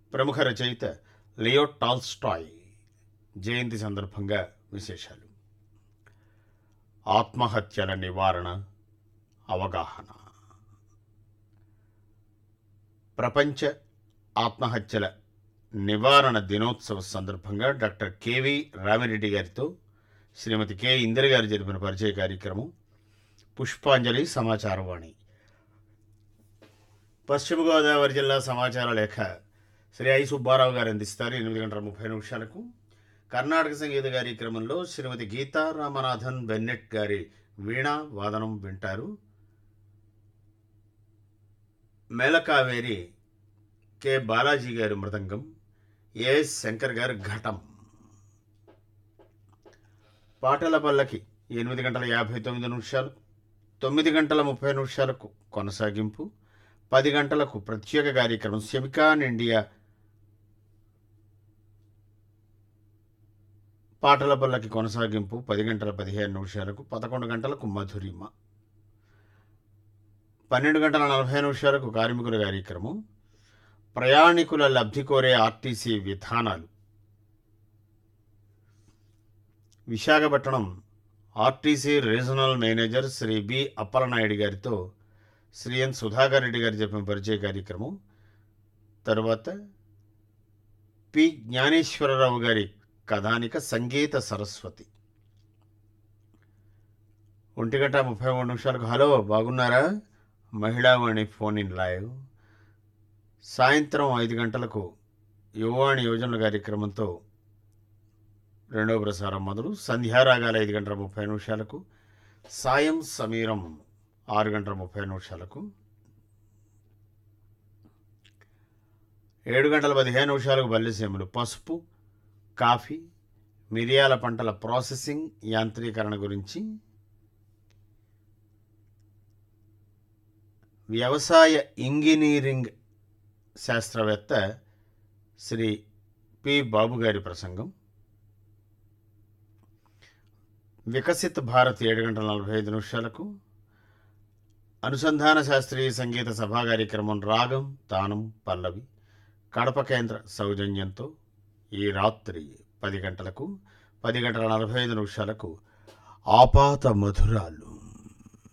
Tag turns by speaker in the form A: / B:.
A: ప్రముఖ రచయిత Leo Tolstoy జయంతి సందర్భంగా విశేషాలు ఆత్మహత్యల నివారణ అవగాహన ప్రపంచ ఆత్మహత్యల నివారణ దినోత్సవ సందర్భంగా డాక్టర్ కెవి రామిరెడ్డి గారితో శ్రీమతి కె ఇందిర గారు జరిపిన పరిచయ కార్యక్రమం పుష్పాంజలి సమాచారవాణి పశ్చిమ గోదావరి జిల్లా సమాచార లేఖ శ్రీ ఐ సుబ్బారావు గారు అందిస్తారు ఎనిమిది గంటల ముప్పై నిమిషాలకు కర్ణాటక సంగీత కార్యక్రమంలో శ్రీమతి గీతా రామనాథన్ బెన్నెట్ గారి వీణా వాదనం వింటారు మేలకావేరి కె బాలాజీ గారి మృదంగం ఏఎస్ శంకర్ గారి ఘటం పాటల పల్లకి ఎనిమిది గంటల యాభై తొమ్మిది నిమిషాలు తొమ్మిది గంటల ముప్పై నిమిషాలకు కొనసాగింపు పది గంటలకు ప్రత్యేక కార్యక్రమం సెమికాన్ ఇండియా పాటల పల్లకి కొనసాగింపు పది గంటల పదిహేను నిమిషాలకు పదకొండు గంటలకు మధురిమ పన్నెండు గంటల నలభై నిమిషాలకు కార్మికుల కార్యక్రమం ప్రయాణికుల లబ్ధి కోరే ఆర్టీసీ విధానాలు Visakhapatnam RTC regional manager Shri B Appalanaidu గారితో శ్రీ ఎన్ సుధాకర్ రెడ్డి గారు చెప్పిన పరిచయ కార్యక్రమం తరువాత పి జ్ఞానేశ్వరరావు గారి కథానిక సంగీత సరస్వతి ఒంటి గంట ముప్పై మూడు నిమిషాలకు హలో బాగున్నారా మహిళావాణి ఫోన్ ఇన్ లైవ్ సాయంత్రం ఐదు గంటలకు యువవాణి యోజనల కార్యక్రమంతో రెండవ ప్రసారం మొదలు సంధ్యారాగాల ఐదు గంటల ముప్పై నిమిషాలకు సాయం సమీరం ఆరు గంటల ముప్పై నిమిషాలకు ఏడు గంటల పదిహేను నిమిషాలకు బల్లిసీమలు పసుపు కాఫీ మిరియాల పంటల ప్రాసెసింగ్ యాంత్రీకరణ గురించి వ్యవసాయ ఇంజనీరింగ్ శాస్త్రవేత్త శ్రీ పి బాబు గారి ప్రసంగం వికసిత్ భారత్ ఏడు గంటల నలభై ఐదు నిమిషాలకు అనుసంధాన శాస్త్రీయ సంగీత సభా కార్యక్రమం రాగం తానం పల్లవి కడప కేంద్ర సౌజన్యంతో ఈ రాత్రి పది గంటలకు పది గంటల నలభై ఐదు నిమిషాలకు ఆపాత మధురాలు